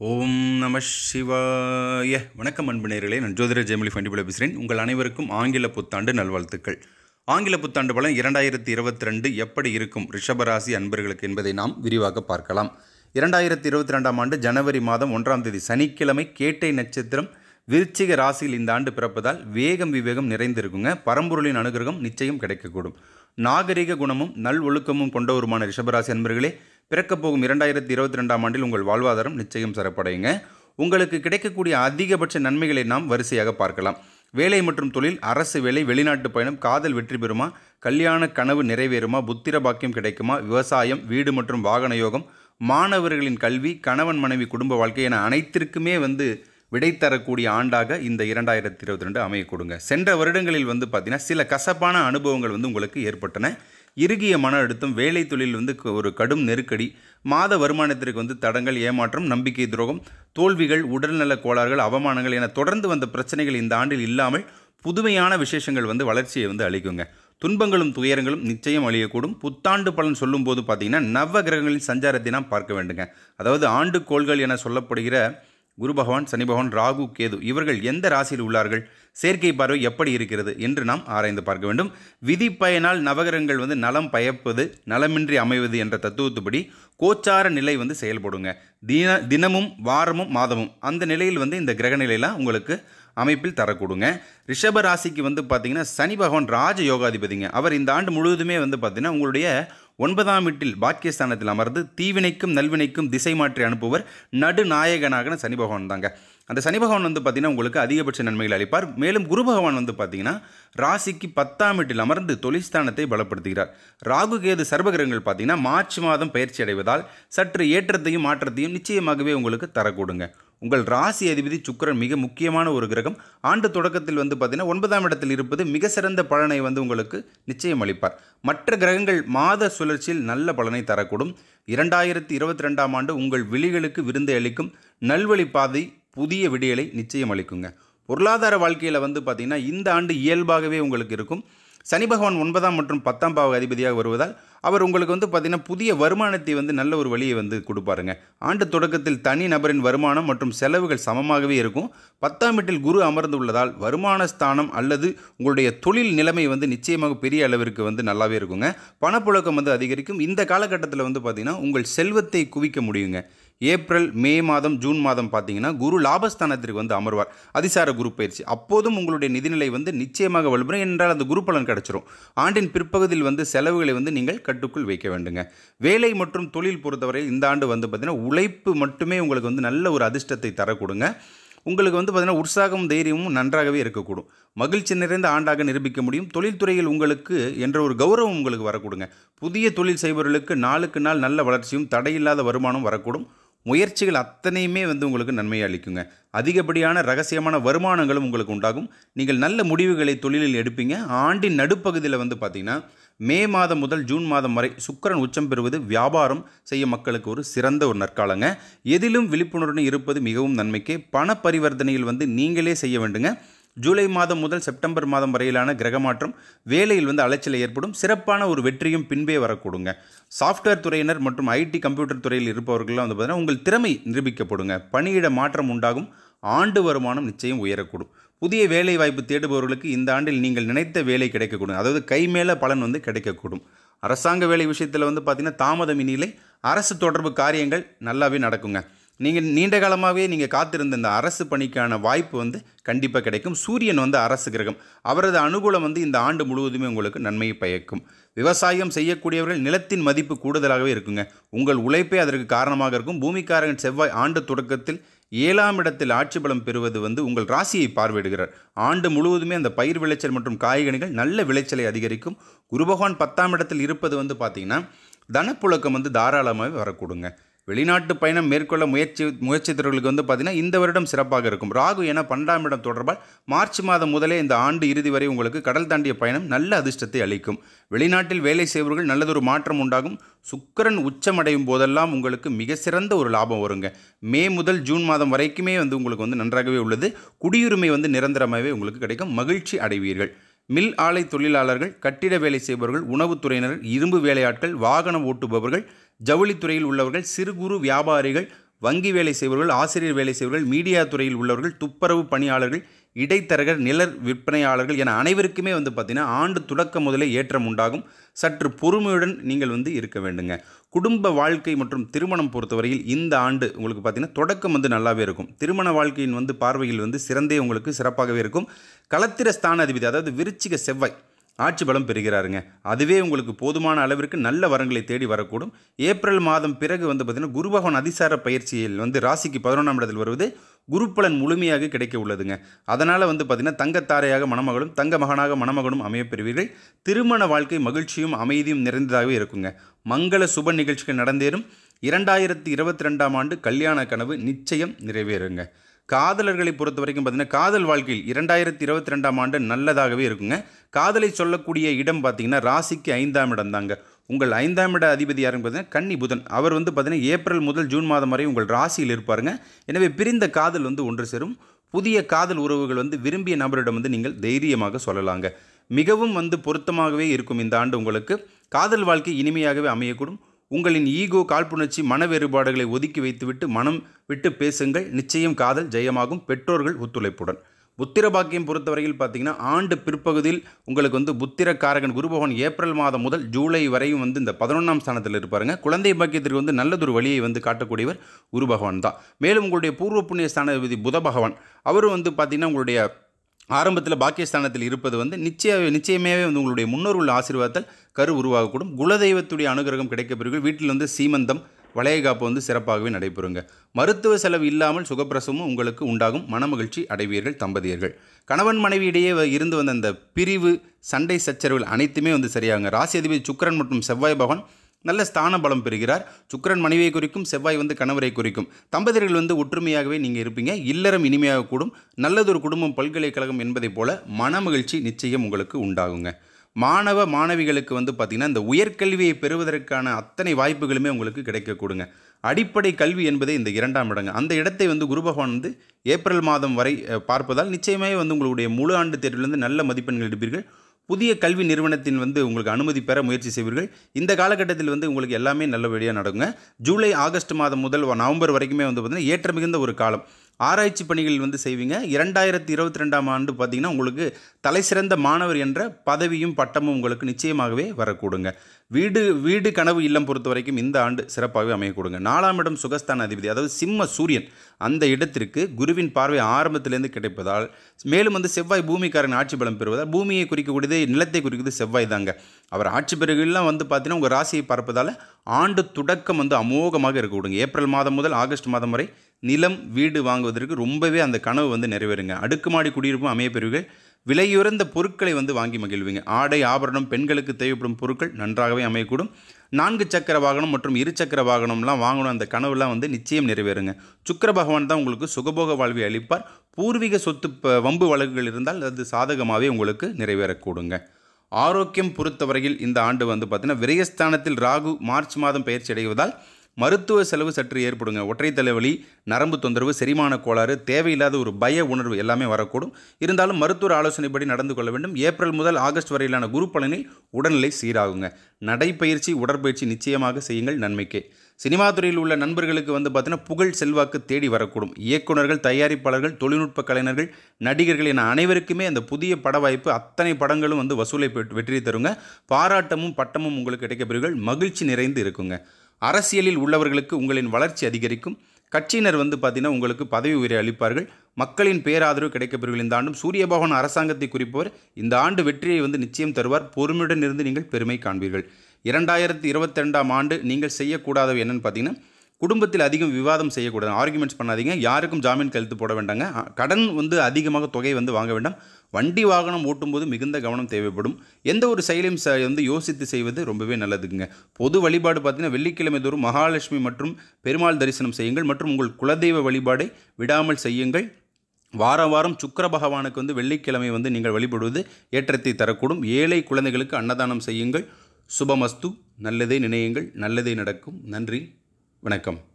ஓம் நம சிவாய வணக்கம் அன்பு நேயர்களே நான் ஜோதிட ஜெயமொழி ஃபண்டிபுல பேசுகிறேன் உங்கள் அனைவருக்கும் ஆங்கில புத்தாண்டு நல்வாழ்த்துக்கள் ஆங்கில புத்தாண்டு பலன் இரண்டாயிரத்தி இருபத்தி ரெண்டு எப்படி இருக்கும் ரிஷபராசி அன்பர்களுக்கு என்பதை நாம் விரிவாக பார்க்கலாம் இரண்டாயிரத்தி இருபத்தி ரெண்டாம் ஆண்டு ஜனவரி மாதம் ஒன்றாம் தேதி சனிக்கிழமை கேட்டை நட்சத்திரம் விருச்சிக ராசியில் இந்த ஆண்டு பிறப்பதால் வேகம் விவேகம் நிறைந்திருக்குங்க பரம்பொருளின் அனுகிரகம் நிச்சயம் கிடைக்கக்கூடும் நாகரிக குணமும் நல் ஒழுக்கமும் கொண்டவருமான ரிஷபராசி அன்பர்களே பிறக்கப் போகும் இரண்டாயிரத்தி இருபத்தி ரெண்டாம் ஆண்டில் உங்கள் வாழ்வாதாரம் நிச்சயம் சிறப்படையுங்க உங்களுக்கு கிடைக்கக்கூடிய அதிகபட்ச நன்மைகளை நாம் வரிசையாக பார்க்கலாம் வேலை மற்றும் தொழில் அரசு வேலை வெளிநாட்டு பயணம் காதல் வெற்றி பெறுமா கல்யாண கனவு நிறைவேறுமா புத்திர பாக்கியம் கிடைக்குமா விவசாயம் வீடு மற்றும் வாகன யோகம் மாணவர்களின் கல்வி கணவன் மனைவி குடும்ப வாழ்க்கை என அனைத்திற்குமே வந்து விடை தரக்கூடிய ஆண்டாக இந்த இரண்டாயிரத்தி இருபத்தி ரெண்டு அமைய கொடுங்க சென்ற வருடங்களில் வந்து பார்த்தீங்கன்னா சில கசப்பான அனுபவங்கள் வந்து உங்களுக்கு ஏற்பட்டன இறுகிய மன அழுத்தம் வேலை தொழில் வந்து க- ஒரு கடும் நெருக்கடி மாத வருமானத்திற்கு வந்து தடங்கள் ஏமாற்றம் நம்பிக்கை துரோகம் தோல்விகள் உடல்நல கோளாறுகள் அவமானங்கள் என தொடர்ந்து வந்த பிரச்சனைகள் இந்த ஆண்டில் இல்லாமல் புதுமையான விசேஷங்கள் வந்து வளர்ச்சியை வந்து அளிக்குங்க துன்பங்களும் துயரங்களும் நிச்சயம் அழியக்கூடும் புத்தாண்டு பலன் சொல்லும்போது பார்த்தீங்கன்னா நவ கிரகங்களின் சஞ்சாரத்தை நாம் பார்க்க வேண்டுங்க அதாவது ஆண்டு கோள்கள் என சொல்லப்படுகிற குரு பகவான் சனி பகவான் ராகு கேது இவர்கள் எந்த ராசியில் உள்ளார்கள் சேர்க்கை பார்வை எப்படி இருக்கிறது என்று நாம் ஆராய்ந்து பார்க்க வேண்டும் விதி பயனால் நவகிரகங்கள் வந்து நலம் பயப்பது நலமின்றி அமைவது என்ற தத்துவத்துப்படி கோச்சார நிலை வந்து செயல்படுங்க தின தினமும் வாரமும் மாதமும் அந்த நிலையில் வந்து இந்த கிரக நிலையெல்லாம் உங்களுக்கு அமைப்பில் தரக்கூடுங்க ரிஷப ராசிக்கு வந்து பார்த்தீங்கன்னா சனி பகவான் ராஜ யோகாதிபதிங்க அவர் இந்த ஆண்டு முழுவதுமே வந்து பார்த்தீங்கன்னா உங்களுடைய ஒன்பதாம் வீட்டில் பாக்கியஸ்தானத்தில் அமர்ந்து தீவினைக்கும் நல்வினைக்கும் திசை மாற்றி அனுப்புவர் நடுநாயகனாக சனி பகவான் தாங்க அந்த சனி பகவான் வந்து பார்த்தீங்கன்னா உங்களுக்கு அதிகபட்ச நன்மைகள் அளிப்பார் மேலும் குரு பகவான் வந்து பார்த்தீங்கன்னா ராசிக்கு பத்தாம் வீட்டில் அமர்ந்து தொழில்ஸ்தானத்தை பலப்படுத்துகிறார் ராகு கேது சர்வகிரகங்கள் பார்த்தீங்கன்னா மார்ச் மாதம் பயிற்சி அடைவதால் சற்று ஏற்றத்தையும் மாற்றத்தையும் நிச்சயமாகவே உங்களுக்கு தரக்கூடுங்க உங்கள் ராசி அதிபதி சுக்கிரன் மிக முக்கியமான ஒரு கிரகம் ஆண்டு தொடக்கத்தில் வந்து பார்த்தீங்கன்னா ஒன்பதாம் இடத்தில் இருப்பது மிக சிறந்த பலனை வந்து உங்களுக்கு நிச்சயம் அளிப்பார் மற்ற கிரகங்கள் மாத சுழற்சியில் நல்ல பலனை தரக்கூடும் இரண்டாயிரத்தி இருபத்தி ரெண்டாம் ஆண்டு உங்கள் விழிகளுக்கு விருந்தை அளிக்கும் நல்வழி பாதை புதிய விடியலை நிச்சயம் அளிக்குங்க பொருளாதார வாழ்க்கையில் வந்து பார்த்தீங்கன்னா இந்த ஆண்டு இயல்பாகவே உங்களுக்கு இருக்கும் சனி பகவான் ஒன்பதாம் மற்றும் பத்தாம் பாவ அதிபதியாக வருவதால் அவர் உங்களுக்கு வந்து பார்த்தீங்கன்னா புதிய வருமானத்தை வந்து நல்ல ஒரு வழியை வந்து கொடுப்பாருங்க ஆண்டு தொடக்கத்தில் தனி நபரின் வருமானம் மற்றும் செலவுகள் சமமாகவே இருக்கும் பத்தாம் வீட்டில் குரு அமர்ந்து உள்ளதால் வருமான ஸ்தானம் அல்லது உங்களுடைய தொழில் நிலைமை வந்து நிச்சயமாக பெரிய அளவிற்கு வந்து நல்லாவே இருக்குங்க பணப்புழக்கம் வந்து அதிகரிக்கும் இந்த காலகட்டத்தில் வந்து பார்த்தீங்கன்னா உங்கள் செல்வத்தை குவிக்க முடியுங்க ஏப்ரல் மே மாதம் ஜூன் மாதம் பார்த்தீங்கன்னா குரு லாபஸ்தானத்திற்கு வந்து அமர்வார் அதிசார குரு பயிற்சி அப்போதும் உங்களுடைய நிதிநிலை வந்து நிச்சயமாக வலுப்பெறும் என்றால் அந்த குரு பலன் கிடைச்சிரும் ஆண்டின் பிற்பகுதியில் வந்து செலவுகளை வந்து நீங்கள் கட்டுக்குள் வைக்க வேண்டுங்க வேலை மற்றும் தொழில் பொறுத்தவரை இந்த ஆண்டு வந்து பார்த்தீங்கன்னா உழைப்பு மட்டுமே உங்களுக்கு வந்து நல்ல ஒரு அதிர்ஷ்டத்தை தரக்கூடுங்க உங்களுக்கு வந்து பார்த்தீங்கன்னா உற்சாகமும் தைரியமும் நன்றாகவே இருக்கக்கூடும் மகிழ்ச்சி நிறைந்த ஆண்டாக நிரூபிக்க முடியும் தொழில்துறையில் உங்களுக்கு என்ற ஒரு கௌரவம் உங்களுக்கு வரக்கூடுங்க புதிய தொழில் செய்பவர்களுக்கு நாளுக்கு நாள் நல்ல வளர்ச்சியும் தடையில்லாத வருமானம் வரக்கூடும் முயற்சிகள் அத்தனையுமே வந்து உங்களுக்கு நன்மையை அளிக்குங்க அதிகப்படியான ரகசியமான வருமானங்களும் உங்களுக்கு உண்டாகும் நீங்கள் நல்ல முடிவுகளை தொழிலில் எடுப்பீங்க ஆண்டின் நடுப்பகுதியில் வந்து பார்த்தீங்கன்னா மே மாதம் முதல் ஜூன் மாதம் வரை சுக்கிரன் உச்சம் பெறுவது வியாபாரம் செய்ய மக்களுக்கு ஒரு சிறந்த ஒரு நற்காலங்க எதிலும் விழிப்புணர்வுடன் இருப்பது மிகவும் நன்மைக்கு பண பரிவர்த்தனையில் வந்து நீங்களே செய்ய வேண்டுங்க ஜூலை மாதம் முதல் செப்டம்பர் மாதம் வரையிலான கிரக மாற்றம் வேலையில் வந்து அலைச்சல் ஏற்படும் சிறப்பான ஒரு வெற்றியும் பின்பே வரக்கூடுங்க சாஃப்ட்வேர் துறையினர் மற்றும் ஐடி கம்ப்யூட்டர் துறையில் இருப்பவர்கள்லாம் வந்து பார்த்தீங்கன்னா உங்கள் திறமை நிரூபிக்கப்படுங்க பணியிட மாற்றம் உண்டாகும் ஆண்டு வருமானம் நிச்சயம் உயரக்கூடும் புதிய வேலை வாய்ப்பு தேடுபவர்களுக்கு இந்த ஆண்டில் நீங்கள் நினைத்த வேலை கிடைக்கக்கூடும் அதாவது கை மேல பலன் வந்து கிடைக்கக்கூடும் அரசாங்க வேலை விஷயத்தில் வந்து பார்த்தீங்கன்னா தாமதம் இனிலை அரசு தொடர்பு காரியங்கள் நல்லாவே நடக்குங்க நீங்கள் நீண்ட காலமாகவே நீங்கள் காத்திருந்த இந்த அரசு பணிக்கான வாய்ப்பு வந்து கண்டிப்பாக கிடைக்கும் சூரியன் வந்து அரசு கிரகம் அவரது அனுகூலம் வந்து இந்த ஆண்டு முழுவதுமே உங்களுக்கு நன்மையை பயக்கும் விவசாயம் செய்யக்கூடியவர்கள் நிலத்தின் மதிப்பு கூடுதலாகவே இருக்குங்க உங்கள் உழைப்பே அதற்கு காரணமாக இருக்கும் பூமிக்காரகன் செவ்வாய் ஆண்டு தொடக்கத்தில் ஏழாம் இடத்தில் ஆட்சி பலம் பெறுவது வந்து உங்கள் ராசியை பார்வையிடுகிறார் ஆண்டு முழுவதுமே அந்த பயிர் விளைச்சல் மற்றும் காய்கனிகள் நல்ல விளைச்சலை அதிகரிக்கும் குரு பகவான் பத்தாம் இடத்தில் இருப்பது வந்து பார்த்தீங்கன்னா தனப்புழக்கம் வந்து தாராளமாகவே வரக்கூடுங்க வெளிநாட்டு பயணம் மேற்கொள்ள முயற்சி முயற்சித்தவர்களுக்கு வந்து பார்த்தீங்கன்னா இந்த வருடம் சிறப்பாக இருக்கும் ராகு என பன்னெண்டாம் இடம் தொடர்பால் மார்ச் மாதம் முதலே இந்த ஆண்டு இறுதி வரை உங்களுக்கு கடல் தாண்டிய பயணம் நல்ல அதிர்ஷ்டத்தை அளிக்கும் வெளிநாட்டில் வேலை செய்பவர்கள் நல்லதொரு மாற்றம் உண்டாகும் சுக்கிரன் உச்சமடையும் போதெல்லாம் உங்களுக்கு மிக சிறந்த ஒரு லாபம் வருங்க மே முதல் ஜூன் மாதம் வரைக்குமே வந்து உங்களுக்கு வந்து நன்றாகவே உள்ளது குடியுரிமை வந்து நிரந்தரமாகவே உங்களுக்கு கிடைக்கும் மகிழ்ச்சி அடைவீர்கள் மில் ஆலை தொழிலாளர்கள் கட்டிட வேலை செய்பவர்கள் உணவுத்துறையினர் இரும்பு வேலையாட்கள் வாகனம் ஓட்டுபவர்கள் ஜவுளித்துறையில் உள்ளவர்கள் சிறு குறு வியாபாரிகள் வங்கி வேலை செய்பவர்கள் ஆசிரியர் வேலை செய்பவர்கள் மீடியா துறையில் உள்ளவர்கள் துப்புரவு பணியாளர்கள் இடைத்தரகர் நிலர் விற்பனையாளர்கள் என அனைவருக்குமே வந்து பார்த்திங்கன்னா ஆண்டு தொடக்கம் முதலே ஏற்றம் உண்டாகும் சற்று பொறுமையுடன் நீங்கள் வந்து இருக்க வேண்டுங்க குடும்ப வாழ்க்கை மற்றும் திருமணம் பொறுத்தவரையில் இந்த ஆண்டு உங்களுக்கு பார்த்திங்கன்னா தொடக்கம் வந்து நல்லாவே இருக்கும் திருமண வாழ்க்கையின் வந்து பார்வையில் வந்து சிறந்தே உங்களுக்கு சிறப்பாகவே இருக்கும் களத்திர ஸ்தான அதிபதி அதாவது விருச்சிக செவ்வாய் ஆட்சி பலம் பெறுகிறாருங்க அதுவே உங்களுக்கு போதுமான அளவிற்கு நல்ல வரங்களை தேடி வரக்கூடும் ஏப்ரல் மாதம் பிறகு வந்து பார்த்திங்கன்னா குரு பகவான் அதிசார பயிற்சியில் வந்து ராசிக்கு பதினொன்றாம் இடத்தில் வருவது குருப்பலன் முழுமையாக கிடைக்க உள்ளதுங்க அதனால் வந்து பார்த்திங்கன்னா தங்கத்தாரையாக மணமகளும் தங்க மகனாக மணமகனும் அமையப் பெறுவீர்கள் திருமண வாழ்க்கை மகிழ்ச்சியும் அமைதியும் நிறைந்ததாகவே இருக்குங்க மங்கள சுப நிகழ்ச்சிகள் நடந்தேறும் இரண்டாயிரத்தி இருபத்தி ரெண்டாம் ஆண்டு கல்யாண கனவு நிச்சயம் நிறைவேறுங்க காதலர்களை பொறுத்த வரைக்கும் பார்த்தீங்கன்னா காதல் வாழ்க்கையில் இரண்டாயிரத்தி இருபத்தி ரெண்டாம் ஆண்டு நல்லதாகவே இருக்குங்க காதலை சொல்லக்கூடிய இடம் பார்த்தீங்கன்னா ராசிக்கு ஐந்தாம் இடம் தாங்க உங்கள் ஐந்தாம் இட அதிபதி யாருன்னு பார்த்தீங்கன்னா கன்னி புதன் அவர் வந்து பார்த்தீங்கன்னா ஏப்ரல் முதல் ஜூன் மாதம் வரை உங்கள் ராசியில் இருப்பாருங்க எனவே பிரிந்த காதல் வந்து ஒன்று சேரும் புதிய காதல் உறவுகள் வந்து விரும்பிய நபரிடம் வந்து நீங்கள் தைரியமாக சொல்லலாங்க மிகவும் வந்து பொருத்தமாகவே இருக்கும் இந்த ஆண்டு உங்களுக்கு காதல் வாழ்க்கை இனிமையாகவே அமையக்கூடும் உங்களின் ஈகோ காழ்ப்புணர்ச்சி மன வேறுபாடுகளை ஒதுக்கி வைத்துவிட்டு மனம் விட்டு பேசுங்கள் நிச்சயம் காதல் ஜெயமாகும் பெற்றோர்கள் ஒத்துழைப்புடன் புத்திர பாக்கியம் பொறுத்தவரையில் பார்த்தீங்கன்னா ஆண்டு பிற்பகுதியில் உங்களுக்கு வந்து புத்திர காரகன் குரு பகவான் ஏப்ரல் மாதம் முதல் ஜூலை வரையும் வந்து இந்த பதினொன்றாம் ஸ்தானத்தில் இருப்பாருங்க குழந்தை பாக்கியத்திற்கு வந்து நல்லதொரு வழியை வந்து காட்டக்கூடியவர் குரு பகவான் தான் மேலும் உங்களுடைய பூர்வ புண்ணிய ஸ்தானாதிபதி புத பகவான் அவரும் வந்து பார்த்தீங்கன்னா உங்களுடைய ஆரம்பத்தில் பாக்கியஸ்தானத்தில் இருப்பது வந்து நிச்சய நிச்சயமாகவே வந்து உங்களுடைய முன்னோர்கள் ஆசீர்வாதத்தால் கரு உருவாகக்கூடும் குலதெய்வத்துடைய அனுகிரகம் கிடைக்கப்பெறுகள் வீட்டில் வந்து சீமந்தம் வளையகாப்பு வந்து சிறப்பாகவே நடைபெறுங்க மருத்துவ செலவு இல்லாமல் சுகப்பிரசவமும் உங்களுக்கு உண்டாகும் மனமகிழ்ச்சி அடைவீர்கள் தம்பதியர்கள் கணவன் மனைவி இடையே வ- இருந்து வந்த அந்த பிரிவு சண்டை சச்சரவுகள் அனைத்துமே வந்து சரியாகுங்க ராசி அதிபதி சுக்கிரன் மற்றும் செவ்வாய் பகவான் நல்ல ஸ்தான பலம் பெறுகிறார் சுக்கிரன் மனைவியை குறிக்கும் செவ்வாய் வந்து கணவரை குறிக்கும் தம்பதியர்கள் வந்து ஒற்றுமையாகவே நீங்கள் இருப்பீங்க இல்லறம் இனிமையாக கூடும் நல்லதொரு குடும்பம் பல்கலைக்கழகம் என்பதைப் போல மனமகிழ்ச்சி நிச்சயம் உங்களுக்கு உண்டாகுங்க மாணவ மாணவிகளுக்கு வந்து பார்த்திங்கன்னா இந்த உயர்கல்வியை பெறுவதற்கான அத்தனை வாய்ப்புகளுமே உங்களுக்கு கிடைக்க கொடுங்க அடிப்படை கல்வி என்பதே இந்த இரண்டாம் இடங்க அந்த இடத்தை வந்து குரு பகவான் வந்து ஏப்ரல் மாதம் வரை அஹ், பார்ப்பதால் நிச்சயமே வந்து உங்களுடைய முழு ஆண்டு தேர்விலிருந்து நல்ல மதிப்பெண்கள் எடுப்பீர்கள் புதிய கல்வி நிறுவனத்தின் வந்து உங்களுக்கு அனுமதி பெற முயற்சி செய்வீர்கள் இந்த காலகட்டத்தில் வந்து உங்களுக்கு எல்லாமே நல்லபடியாக நடக்குங்க ஜூலை ஆகஸ்ட் மாதம் முதல் நவம்பர் வரைக்குமே வந்து பார்த்திங்கன்னா ஏற்ற மிகுந்த ஒரு காலம் ஆராய்ச்சி பணிகள் வந்து செய்வீங்க இரண்டாயிரத்தி இருபத்தி ரெண்டாம் ஆண்டு பார்த்தீங்கன்னா உங்களுக்கு தலைசிறந்த மாணவர் என்ற பதவியும் பட்டமும் உங்களுக்கு நிச்சயமாகவே வரக்கூடுங்க வீடு வீடு கனவு இல்லம் பொறுத்த வரைக்கும் இந்த ஆண்டு சிறப்பாகவே அமையக்கூடுங்க நாலாம் இடம் சுகஸ்தான அதிபதி அதாவது சிம்ம சூரியன் அந்த இடத்திற்கு குருவின் பார்வை ஆரம்பத்திலேருந்து கிடைப்பதால் மேலும் வந்து செவ்வாய் பூமிக்காரன் ஆட்சி பலம் பெறுவதால் பூமியை குறிக்கக்கூடியது நிலத்தை குறிக்கிறது செவ்வாய் தாங்க அவர் ஆட்சி பெருகெல்லாம் வந்து பார்த்தீங்கன்னா உங்கள் ராசியை பார்ப்பதால் ஆண்டு தொடக்கம் வந்து அமோகமாக இருக்க விடுங்க ஏப்ரல் மாதம் முதல் ஆகஸ்ட் மாதம் வரை நிலம் வீடு வாங்குவதற்கு ரொம்பவே அந்த கனவு வந்து நிறைவேறுங்க அடுக்குமாடி குடியிருப்பும் அமையப்பெறுவீர்கள் விலையுறந்த பொருட்களை வந்து வாங்கி மகிழ்வீங்க ஆடை ஆபரணம் பெண்களுக்கு தேவைப்படும் பொருட்கள் நன்றாகவே அமையக்கூடும் நான்கு சக்கர வாகனம் மற்றும் இரு சக்கர வாகனம்லாம் வாங்கணும் அந்த கனவுலாம் வந்து நிச்சயம் நிறைவேறுங்க சுக்கிர பகவான் தான் உங்களுக்கு சுகபோக வாழ்வை அளிப்பார் பூர்வீக சொத்து ப- வம்பு வழக்குகள் இருந்தால் அது சாதகமாகவே உங்களுக்கு நிறைவேறக்கூடுங்க ஆரோக்கியம் பொறுத்தவரையில் இந்த ஆண்டு வந்து பார்த்தீங்கன்னா விரயஸ்தானத்தில் ராகு மார்ச் மாதம் பயிற்சி அடைவதால் மருத்துவ செலவு சற்று ஏற்படுங்க ஒற்றை தலைவலி நரம்பு தொந்தரவு செரிமான கோளாறு தேவையில்லாத ஒரு பய உணர்வு எல்லாமே வரக்கூடும் இருந்தாலும் மருத்துவர் ஆலோசனைப்படி நடந்து கொள்ள வேண்டும் ஏப்ரல் முதல் ஆகஸ்ட் வரையிலான குரு பலனில் உடல்நிலை சீராகுங்க நடைப்பயிற்சி உடற்பயிற்சி நிச்சயமாக செய்யுங்கள் நன்மைக்கே சினிமா துறையில் உள்ள நண்பர்களுக்கு வந்து பார்த்தீங்கன்னா புகழ் செல்வாக்கு தேடி வரக்கூடும் இயக்குனர்கள் தயாரிப்பாளர்கள் தொழில்நுட்ப கலைஞர்கள் நடிகர்கள் என அனைவருக்குமே அந்த புதிய பட வாய்ப்பு அத்தனை படங்களும் வந்து வசூலை பெற்று வெற்றி தருங்க பாராட்டமும் பட்டமும் உங்களுக்கு கிடைக்கப்பெறுகள் மகிழ்ச்சி நிறைந்து இருக்குங்க அரசியலில் உள்ளவர்களுக்கு உங்களின் வளர்ச்சி அதிகரிக்கும் கட்சியினர் வந்து பார்த்தீங்கன்னா உங்களுக்கு பதவி உயரை அளிப்பார்கள் மக்களின் பேராதரவு கிடைக்கப்பெறுகள் இந்த ஆண்டும் சூரிய பகவான் அரசாங்கத்தை குறிப்பவர் இந்த ஆண்டு வெற்றியை வந்து நிச்சயம் தருவார் பொறுமையுடன் இருந்து நீங்கள் பெருமை காண்பீர்கள் இரண்டாயிரத்தி இருபத்தி ரெண்டாம் ஆண்டு நீங்கள் செய்யக்கூடாதவை என்னன்னு பார்த்தீங்கன்னா குடும்பத்தில் அதிகம் விவாதம் செய்யக்கூடாது ஆர்குமெண்ட்ஸ் பண்ணாதீங்க யாருக்கும் ஜாமீன் கழுத்து போட வேண்டாங்க அ, கடன் வந்து அதிகமாக தொகை வந்து வாங்க வேண்டாம் வண்டி வாகனம் ஓட்டும்போது மிகுந்த கவனம் தேவைப்படும் எந்த ஒரு செயலையும் ச வந்து யோசித்து செய்வது ரொம்பவே நல்லதுங்க பொது வழிபாடு பார்த்தீங்கன்னா வெள்ளிக்கிழமை தோறும் மகாலட்சுமி மற்றும் பெருமாள் தரிசனம் செய்யுங்கள் மற்றும் உங்கள் குலதெய்வ வழிபாடை விடாமல் செய்யுங்கள் வாரம் வாரம் சுக்கிர பகவானுக்கு வந்து வெள்ளிக்கிழமை வந்து நீங்கள் வழிபடுவது ஏற்றத்தை தரக்கூடும் ஏழை குழந்தைகளுக்கு அன்னதானம் செய்யுங்கள் சுபமஸ்து நல்லதே நினையுங்கள் நல்லதே நடக்கும் நன்றி வணக்கம்